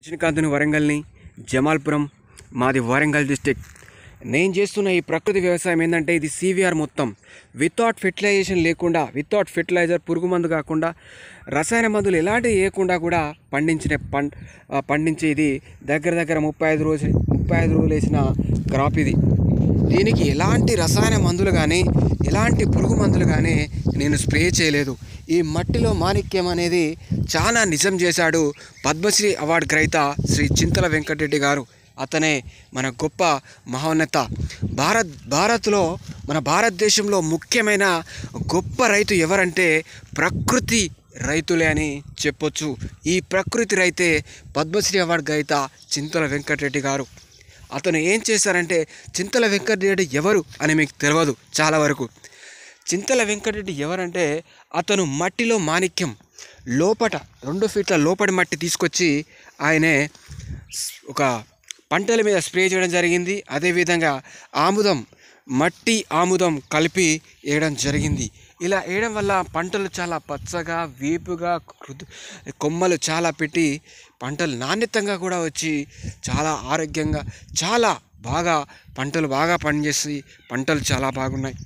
రజనీకాంత్ని వరంగల్ని జమాల్పురం మాది వరంగల్ డిస్టిక్ నేను చేస్తున్న ఈ ప్రకృతి వ్యవసాయం ఏంటంటే ఇది సివిఆర్ మొత్తం వితౌట్ ఫెర్టిలైజేషన్ లేకుండా వితౌట్ ఫెర్టిలైజర్ పురుగు మందు కాకుండా రసాయన మందులు ఎలాంటివి వేయకుండా కూడా పండించిన పం ఆ, పండించే ఇది దగ్గర దగ్గర ముప్పై ఐదు రోజులు ముప్పై ఐదు రోజులు వేసిన క్రాప్ ఇది దీనికి ఎలాంటి రసాయన మందులు కానీ ఎలాంటి పురుగు మందులు కానీ నేను స్ప్రే చేయలేదు ఈ మట్టిలో మాణిక్యం అనేది చాలా నిజం చేశాడు పద్మశ్రీ అవార్డు గ్రహీత శ్రీ చింతల వెంకటరెడ్డి గారు అతనే మన గొప్ప మహోన్నత భారత్ భారత్లో మన భారతదేశంలో ముఖ్యమైన గొప్ప రైతు ఎవరంటే ప్రకృతి రైతులే అని చెప్పొచ్చు ఈ ప్రకృతి రైతే పద్మశ్రీ అవార్డు గ్రహీత చింతల వెంకటరెడ్డి గారు అతను ఏం చేశారంటే చింతల వెంకటరెడ్డి ఎవరు అని మీకు తెలియదు చాలా వరకు చింతల వెంకటరెడ్డి ఎవరంటే అతను మట్టిలో మాణిక్యం లోపట రెండు ఫీట్ల లోపటి మట్టి తీసుకొచ్చి ఆయనే స్- ఒక పంటల మీద స్ప్రే చేయడం జరిగింది అదేవిధంగా ఆముదం మట్టి ఆముదం కలిపి వేయడం జరిగింది ఇలా వేయడం వల్ల పంటలు చాలా పచ్చగా వేపుగా కృదు కొమ్మలు చాలా పెట్టి పంటలు నాణ్యతంగా కూడా వచ్చి చాలా ఆరోగ్యంగా చాలా బాగా పంటలు బాగా పనిచేసి పంటలు చాలా బాగున్నాయి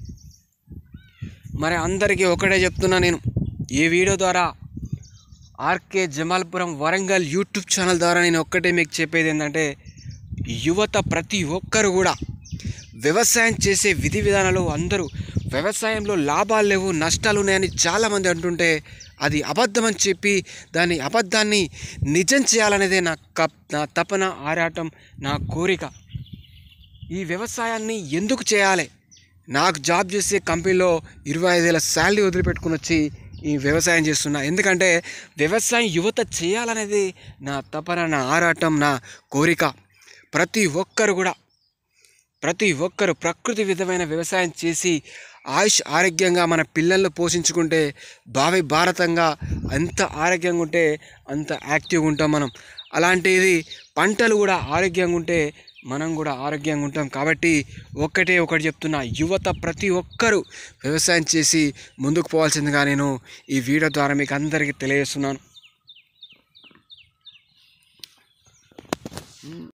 మరి అందరికీ ఒకటే చెప్తున్నా నేను ఈ వీడియో ద్వారా RK Jamalpuram Warangal YouTube channel ద్వారా నేను ఒక్కటే మీకు చెప్పేది ఏంటంటే యువత ప్రతి ఒక్కరు కూడా వ్యవసాయం చేసే విధి విధానాలు అందరూ వ్యవసాయంలో లాభాలు లేవు నష్టాలు ఉన్నాయని చాలామంది అంటుంటే అది అబద్ధం అని చెప్పి దాని అబద్ధాన్ని నిజం చేయాలనేదే నా కప్ నా తపన ఆరాటం నా కోరిక ఈ వ్యవసాయాన్ని ఎందుకు చేయాలి నాకు జాబ్ చేసే కంపెనీలో ఇరవై ఐదు వేల శాలరీ వదిలిపెట్టుకుని వచ్చి ఈ వ్యవసాయం చేస్తున్నా ఎందుకంటే వ్యవసాయం యువత చేయాలనేది నా తపన నా ఆరాటం నా కోరిక ప్రతి ఒక్కరు కూడా ప్రతి ఒక్కరు ప్రకృతి విధమైన వ్యవసాయం చేసి ఆయుష్ ఆరోగ్యంగా మన పిల్లలను పోషించుకుంటే భావి భారతంగా ఎంత ఆరోగ్యంగా ఉంటే అంత యాక్టివ్గా ఉంటాం మనం అలాంటిది పంటలు కూడా ఆరోగ్యంగా ఉంటే మనం కూడా ఆరోగ్యంగా ఉంటాం కాబట్టి ఒక్కటే ఒకటి చెప్తున్నా యువత ప్రతి ఒక్కరూ వ్యవసాయం చేసి ముందుకు పోవాల్సిందిగా నేను ఈ వీడియో ద్వారా మీకు అందరికీ తెలియజేస్తున్నాను